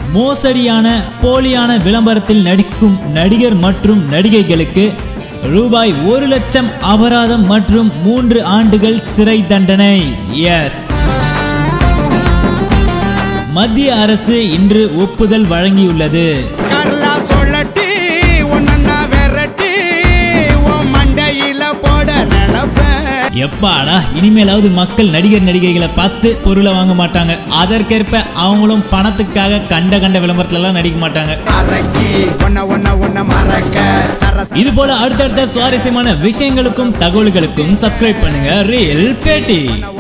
மோசடியான போலியான விளம்பரத்தில் நடிக்கும் நடிகர் மற்றும் நடிகைகளுக்கு ரூபாய் ஒரு லட்சம் அபராதம் மற்றும் மூன்று ஆண்டுகள் சிறை தண்டனை எஸ் மத்திய அரசு இன்று ஒப்புதல் வழங்கியுள்ளது கரலா சொல்லட்டி ஒன்னா விரட்டி உன் மண்டையில போட நினைப்பேன் எப்பாடா இனிமேலாவது மக்கள் நடிகர் நடிகைகளை பார்த்து பொருளை வாங்க மாட்டாங்க அதற்கேற்ப அவங்களும் பணத்துக்காக கண்ட கண்ட விளம்பரத்துல எல்லாம் நடிக்க மாட்டாங்க அரக்கி ஒன்ன ஒன்ன ஒன்ன மறக்க சரச இது போல அடுத்தடுத்த சுவாரஸ்யமான விஷயங்களுக்கும் தகவல்களுக்கும் சப்ஸ்கிரைப் பண்ணுங்க ரீல் பேட்டி